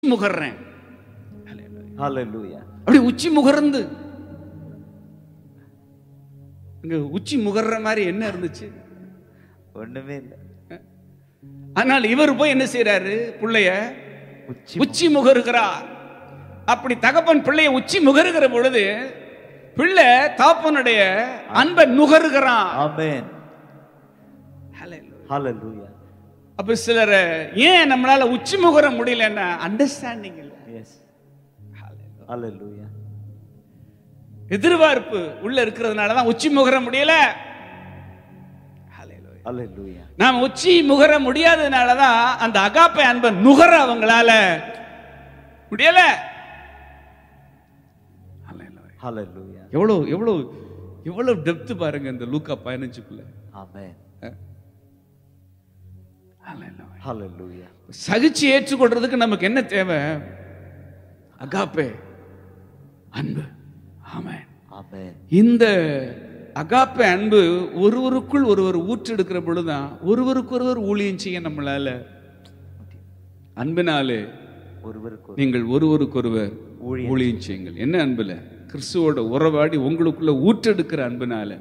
முகர்றேன் Hallelujah. அப்படி உச்சி முகர்ந்து இங்க உச்சி முகர்ற மாதிரி என்ன இருந்துச்சு ஒண்ணுமே இல்ல ஆனால் இவர் போய் என்ன செய்யறாரு பிள்ளைய உச்சி உச்சி முகருகிறார் அப்படி தகப்பன் பிள்ளைய உச்சி முகருகிற பொழுது பிள்ளை தாப்பனுடைய அன்பை நுகருகிறான் ஆமென் Hallelujah. Hallelujah. அப்ப சிலர் ஏன் நம்மளால உச்சி முகர முடியலன்னா அண்டர்ஸ்டாண்டிங் இல்லை Yes. Hallelujah. எதிர்பார்ப்பு உள்ள இருக்கிறதுனால தான் உச்சி முகர முடியல Hallelujah. Hallelujah. நாம் உச்சி முகர முடியாததுனால தான் அந்த அகாப்பை அன்பை நுகர அவங்களால முடியல Hallelujah. Hallelujah. எவ்வளவு எவ்வளவு எவ்வளவு டெப்த் பாருங்க இந்த லூக்கா பதினஞ்சுக்குள்ள Amen. Hallelujah. Hallelujah. சகிச்சு ஏற்றுக்கொள்றதுக்கு நமக்கு என்ன தேவை அகாப்பே அன்பு ஆமென் Amen. இந்த அகாப்பே அன்பு ஒருவருக்குள் ஒருவர் ஊற்றெடுக்கிற பொழுதுதான் ஒருவருக்கு ஒருவர் ஊழியம் செய்ய நம்மளால அன்பினாலே ஒருவருக்கு ஒரு நீங்கள் ஒருவருக்கொருவர் ஊழியம் ஊழியம் செய்யுங்கள் என்ன அன்புல கிறிஸ்துவோட உறவாடி உங்களுக்குள்ள ஊற்றெடுக்கிற அன்புனால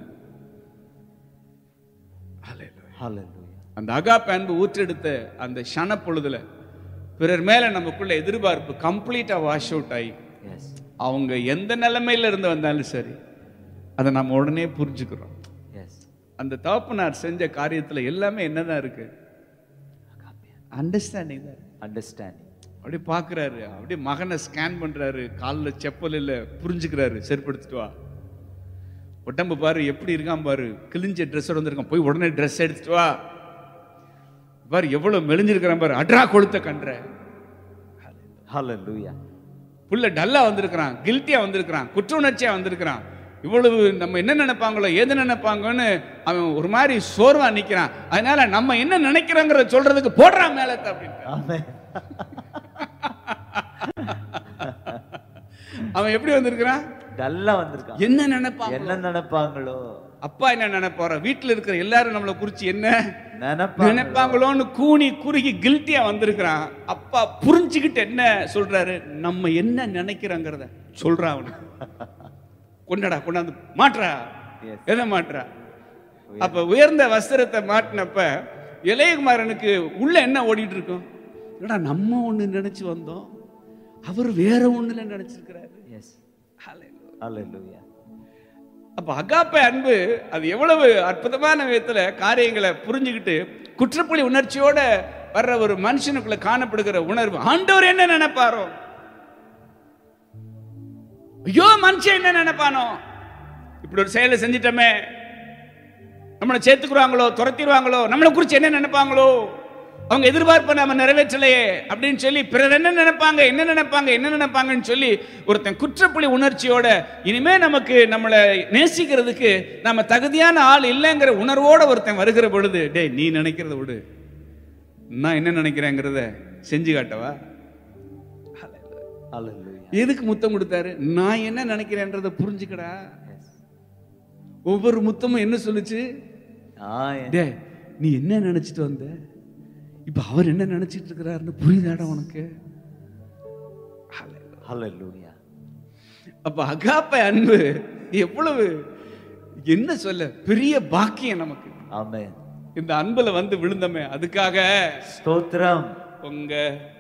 Hallelujah. Hallelujah. அந்த அகாப்பே அன்பு ஊற்றெடுத்த அந்த ஷன பொழுதுல பிறர் மேல நமக்குள்ள எதிர்பார்ப்பு கம்ப்ளீட்டா வாஷ் அவுட் ஆகி Yes. அவங்க எந்த நிலைமையில இருந்து வந்தாலும் சரி அதை நம்ம உடனே புரிஞ்சுக்கிறோம் Yes. அந்த தகப்பனார் செஞ்ச காரியத்துல எல்லாமே என்னதான் இருக்கு அண்டர்ஸ்டாண்டிங் தான் இருக்கு. Understanding. அப்படியே பார்க்கறாரு அப்படியே மகனை ஸ்கேன் பண்றாரு காலில் செப்பல் இல்லை புரிஞ்சுக்கிறாரு செருப்படுத்திட்டு வா உடம்பு பாரு எப்படி இருக்கான் பாரு கிழிஞ்ச ட்ரெஸ் வந்திருக்கான் போய் உடனே ட்ரெஸ் எடுத்துட்டு வா பாரு எவ்வளவு மெலிஞ்சிருக்கிறான் பாரு அட்ரா கொளுத்த கன்ற Hallelujah. புள்ள டல்லா வந்திருக்கிறான் கில்ட்டியா வந்திருக்கிறான் குற்ற உணர்ச்சியா வந்திருக்கிறான் இவ்வளவு நம்ம என்ன நினைப்பாங்களோ எது நினைப்பாங்கன்னு அவன் ஒரு மாதிரி சோர்வா நிக்கிறான் அதனால நம்ம என்ன நினைக்கிறோங்கிறத சொல்றதுக்கு போடுறான் மேலத்தை அப்படின்னு Amen. அவன் எப்படி வந்திருக்கிறான் டல்லா வந்திருக்கான் என்ன நினைப்பான் என்ன நினைப்பாங்களோ அப்பா என்ன நினைப்பாரோ வீட்டுல இருக்கிற எல்லாரும் நம்மளை குறிச்சு என்ன நினைப்பாங்க நினைப்பாங்களோன்னு கூனி குறுகி கில்ட்டியா வந்திருக்கிறான் அப்பா புரிஞ்சுக்கிட்டு என்ன சொல்றாரு நம்ம என்ன நினைக்கிறோங்கிறத சொல்றான் அவனுக்கு கொண்டடா கொண்டாந்து மாற்றா Yes. எதை மாற்றா அப்ப உயர்ந்த வஸ்திரத்தை மாட்டினப்ப இளையகுமாரனுக்கு உள்ள என்ன ஓடிட்டு இருக்கும் என்னடா நம்ம ஒண்ணு நினைச்சு வந்தோம் அவர் வேற ஒண்ணுல நினைச்சிருக்கிறாரு எஸ் Hallelujah. Hallelujah. அப்ப அகாப்பை அன்பு அது எவ்வளவு அற்புதமான விதத்துல காரியங்களை புரிஞ்சுக்கிட்டு குற்றப்புலி உணர்ச்சியோட வர்ற ஒரு மனுஷனுக்குள்ள காணப்படுகிற உணர்வு ஆண்டவர் என்ன நினைப்பாரோ ஐயோ மனுஷன் என்ன நினைப்பானோ இப்படி ஒரு செயலை செஞ்சிட்டோமே நம்மளை சேர்த்துக்குறாங்களோ துரத்திடுவாங்களோ நம்மளை குறித்து என்ன நினைப்பாங்களோ அவங்க எதிர்பார்ப்பை நம்ம நிறைவேற்றலையே அப்படின்னு சொல்லி பிறர் என்ன நினைப்பாங்க என்ன நினைப்பாங்க என்ன நினைப்பாங்கன்னு சொல்லி ஒருத்தன் குற்றப்புலி உணர்ச்சியோட இனிமே நமக்கு நம்மளை நேசிக்கிறதுக்கு நம்ம தகுதியான ஆள் இல்லைங்கிற உணர்வோட ஒருத்தன் வருகிற பொழுது டேய் நீ நினைக்கிறத விடு நான் என்ன நினைக்கிறேங்கிறத செஞ்சு காட்டவா Hallelujah. எதுக்கு முத்தம் கொடுத்தாரு நான் என்ன நினைக்கிறேன்றதை புரிஞ்சுக்கடா Yes. ஒவ்வொரு முத்தமும் என்ன சொல்லுச்சு Ah, yes. டேய் நீ என்ன நினைச்சிட்டு வந்த இப்ப அவர் என்ன நினைச்சிட்டு இருக்கிறாருன்னு புரியுதாடா உனக்கு Hallelujah. அப்ப அகாப்ப அன்பு எவ்வளவு என்ன சொல்ல பெரிய பாக்கியம் நமக்கு Amen. இந்த அன்புல வந்து விழுந்தமே அதுக்காக ஸ்தோத்திரம் உங்க